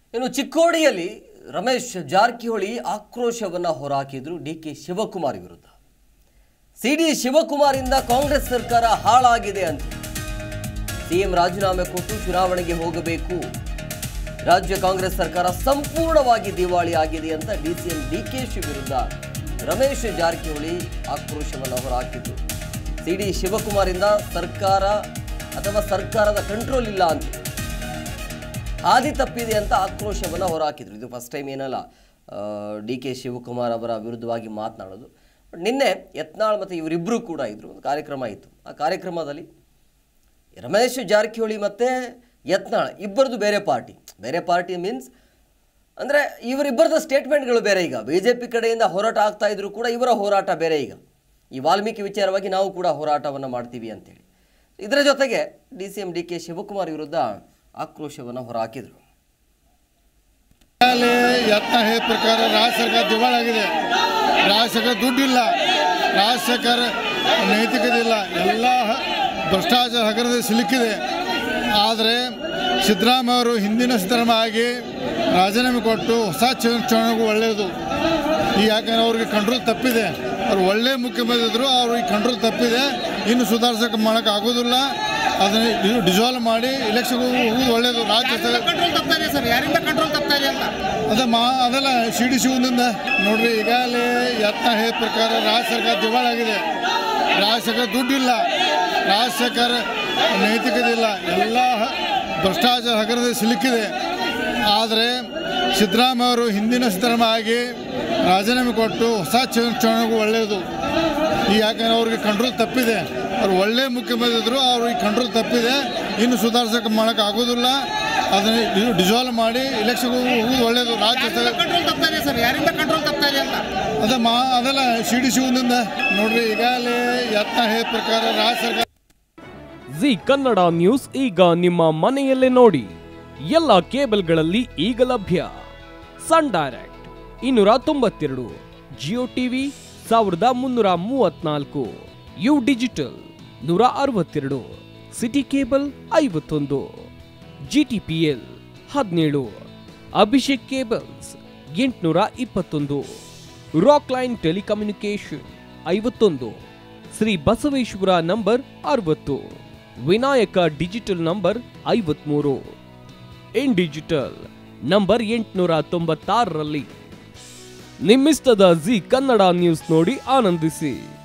ಇನ್ನು ಚಿಕ್ಕೋಡಿಯಲ್ಲಿ ರಮೇಶ್ ಜಾರಕಿಹೊಳಿ ಆಕ್ರೋಶವನ್ನ ಹೊರಹಾಕಿದ್ರು ಡಿ ಕೆ ಶಿವಕುಮಾರ್ ವಿರುದ್ಧ ಸಿ ಡಿ ಶಿವಕುಮಾರಿಂದ ಕಾಂಗ್ರೆಸ್ ಸರ್ಕಾರ ಹಾಳಾಗಿದೆ ಅಂತ ಸಿಎಂ ರಾಜೀನಾಮೆ ಕೊಟ್ಟು ಚುನಾವಣೆಗೆ ಹೋಗಬೇಕು ರಾಜ್ಯ ಕಾಂಗ್ರೆಸ್ ಸರ್ಕಾರ ಸಂಪೂರ್ಣವಾಗಿ ದಿವಾಳಿ ಆಗಿದೆ ಅಂತ ಡಿಸಿಎಂ ಡಿಕೆಶಿ ವಿರುದ್ಧ ರಮೇಶ್ ಜಾರಕಿಹೊಳಿ ಆಕ್ರೋಶವನ್ನು ಹೊರಹಾಕಿದ್ರು ಸಿ ಡಿ ಶಿವಕುಮಾರಿಂದ ಸರ್ಕಾರ ಅಥವಾ ಸರ್ಕಾರದ ಕಂಟ್ರೋಲ್ ಇಲ್ಲ ಅಂತ ಹಾದಿ ತಪ್ಪಿದೆ ಅಂತ ಆಕ್ರೋಶವನ್ನು ಹೊರಹಾಕಿದ್ರು ಇದು ಫಸ್ಟ್ ಟೈಮ್ ಏನಲ್ಲ ಡಿ ಕೆ ಶಿವಕುಮಾರ್ ಅವರ ವಿರುದ್ಧವಾಗಿ ಮಾತನಾಡೋದು ಬಟ್ ನಿನ್ನೆ ಯತ್ನಾಳ್ ಮತ್ತು ಇವರಿಬ್ಬರು ಕೂಡ ಇದ್ರು ಒಂದು ಕಾರ್ಯಕ್ರಮ ಇತ್ತು ಆ ಕಾರ್ಯಕ್ರಮದಲ್ಲಿ ರಮೇಶ್ ಜಾರಕಿಹೊಳಿ ಮತ್ತು ಯತ್ನಾಳ್ ಇಬ್ಬರದು ಬೇರೆ ಪಾರ್ಟಿ ಬೇರೆ ಪಾರ್ಟಿ ಮೀನ್ಸ್ ಅಂದರೆ ಇವರಿಬ್ಬರದ ಸ್ಟೇಟ್ಮೆಂಟ್ಗಳು ಬೇರೆ ಈಗ ಬಿ ಜೆ ಪಿ ಕಡೆಯಿಂದ ಹೋರಾಟ ಆಗ್ತಾ ಇದ್ರು ಕೂಡ ಇವರ ಹೋರಾಟ ಬೇರೆ ಈಗ ಈ ವಾಲ್ಮೀಕಿ ವಿಚಾರವಾಗಿ ನಾವು ಕೂಡ ಹೋರಾಟವನ್ನು ಮಾಡ್ತೀವಿ ಅಂತೇಳಿ ಇದರ ಜೊತೆಗೆ D C M D K Shivakumar ವಿರುದ್ಧ ಆಕ್ರೋಶವನ್ನು ಹೊರಹಾಕಿದರು ಈಗಾಗಲೇ ಯತ್ನ ಹೇಳಿದ ಪ್ರಕಾರ ರಾಜ್ಯ ಸರ್ಕಾರ ದಿವಾಳಾಗಿದೆ ರಾಜ್ಯ ಸರ್ಕಾರ ದುಡ್ಡಿಲ್ಲ ರಾಜ್ಯ ಸರ್ಕಾರ ನೈತಿಕತೆ ಇಲ್ಲ ಎಲ್ಲ ಹ- ಭ್ರಷ್ಟಾಚಾರ ಹಗರದಲ್ಲಿ ಸಿಲುಕಿದೆ ಆದರೆ ಸಿದ್ದರಾಮಯ್ಯ ಅವರು ಹಿಂದಿನ ಸಿದ್ದರಾಮಯ್ಯ ಆಗಿ ರಾಜೀನಾಮೆ ಕೊಟ್ಟು ಹೊಸ ಚುನ- ಚುನಾವಣೆಗೂ ಒಳ್ಳೆಯದು ಈ ಯಾಕಂದ್ರೆ ಅವ್ರಿಗೆ ಕಂಟ್ರೋಲ್ ತಪ್ಪಿದೆ ಅವ್ರು ಒಳ್ಳೆ ಮುಖ್ಯಮಂತ್ರಿ ಇದ್ರು ಅವ್ರಿಗೆ ಕಂಟ್ರೋಲ್ ತಪ್ಪಿದೆ ಇನ್ನು ಸುಧಾರಿಸೋಕೆ ಮಾಡೋಕೆ ಆಗೋದಿಲ್ಲ ಅದನ್ನು ಡಿಸಾಲ್ವ್ ಮಾಡಿ ಎಲೆಕ್ಷನ್ ಹೋಗೋದು ಒಳ್ಳೆಯದು ರಾಜ್ಯ ಸರ್ಕಾರ ಕಂಟ್ರೋಲ್ ತಪ್ತಾ ಇದೆ ಸರ್ ಯಾರಿಂದ ಕಂಟ್ರೋಲ್ ತಪ್ತಾ ಇದೆ ಅಂತ ಅದ ಮಾ ಅದೆಲ್ಲ ಸಿ ಡಿ ಶಿವನಿಂದ ನೋಡ್ರಿ ಈಗಾಗಲೇ ಯತ್ನ ಹೇಳಿದ ಪ್ರಕಾರ ರಾಜ್ಯ ಸರ್ಕಾರ ದಿವಾಳಾಗಿದೆ ರಾಜ್ಯ ಸರ್ಕಾರ ದುಡ್ಡಿಲ್ಲ ರಾಜ್ಯ ಸರ್ಕಾರ ನೈತಿಕತೆ ಇಲ್ಲ ಎಲ್ಲ ಹ- ಭ್ರಷ್ಟಾಚಾರ ಹಗರದಲ್ಲಿ ಸಿಲುಕಿದೆ ಆದರೆ ಸಿದ್ದರಾಮಯ್ಯ ಅವರು ಹಿಂದಿನ ಸಿದ್ದರಾಮಯ್ಯ ಆಗಿ ರಾಜೀನಾಮೆ ಕೊಟ್ಟು ಹೊಸ ಚುನ- ಚುನಾವಣೆಗೂ ಒಳ್ಳೆಯದು ಈ ಯಾಕಂದ್ರೆ ಅವ್ರಿಗೆ ಕಂಟ್ರೋಲ್ ತಪ್ಪಿದೆ ಅವ್ರು ಒಳ್ಳೆ ಮುಖ್ಯಮಂತ್ರಿ ಇದ್ರು ಅವ್ರಿಗೆ ಕಂಟ್ರೋಲ್ ತಪ್ಪಿದೆ ಇನ್ನು ಸುಧಾರಿಸೋಕೆ ಮಾಡೋಕೆ ಆಗೋದಿಲ್ಲ ಅದನ್ನು ಡಿಸಾಲ್ವ್ ಮಾಡಿ ಎಲೆಕ್ಷನ್ ಹೋಗೋದು ಒಳ್ಳೆಯದು ರಾಜ್ಯ ಸರ್ಕಾರ ಕಂಟ್ರೋಲ್ ತಪ್ತಾ ಇದೆ ಸರ್ ಯಾರಿಂದ ಕಂಟ್ರೋಲ್ ತಪ್ತಾ ಇದೆ ಅಂತ ಅದ ಮಾ ಅದೆಲ್ಲ ಸಿ ಡಿ ಶಿವನಿಂದ ನೋಡ್ರಿ ಈಗಾಗಲೇ ಯತ್ನ ಹೇಳಿದ ಪ್ರಕಾರ ರಾಜ್ಯ ಸರ್ಕಾರ ಜಿ ಕನ್ನಡ ನ್ಯೂಸ್ ಈಗ ನಿಮ್ಮ ಮನೆಯಲ್ಲೇ ನೋಡಿ ಎಲ್ಲ ಕೇಬಲ್ಗಳಲ್ಲಿ ಈಗ ಲಭ್ಯ ಸನ್ ಡೈರೆಕ್ಟ್ ಇನ್ನೂರ ತೊಂಬತ್ತೆರಡು ಜಿಯೋ ಟಿವಿ ಸಾವಿರದ ಮುನ್ನೂರ ಮೂವತ್ನಾಲ್ಕು ಯು ಡಿಜಿಟಲ್ ನೂರ ಅರವತ್ತೆರಡು ಸಿಟಿ ಕೇಬಲ್ ಐವತ್ತೊಂದು ಜಿಟಿಪಿಎಲ್ ಹದಿನೇಳು ಅಭಿಷೇಕ್ ಕೇಬಲ್ಸ್ ಎಂಟುನೂರ ಇಪ್ಪತ್ತೊಂದು ರಾಕ್ ಲೈನ್ ಟೆಲಿಕಮ್ಯುನಿಕೇಶನ್ ಐವತ್ತೊಂದು ಶ್ರೀ ಬಸವೇಶ್ವರ ನಂಬರ್ ಅರವತ್ತು ವಿನಾಯಕ ಡಿಜಿಟಲ್ ನಂಬರ್ ಐವತ್ಮೂರು ಇನ್ ಡಿಜಿಟಲ್ ನಂಬರ್ ಎಂಟುನೂರ ತೊಂಬತ್ತಾರರಲ್ಲಿ ನಿಮ್ಮಿಸ್ತದ ಜಿ ಕನ್ನಡ ನ್ಯೂಸ್ ನೋಡಿ ಆನಂದಿಸಿ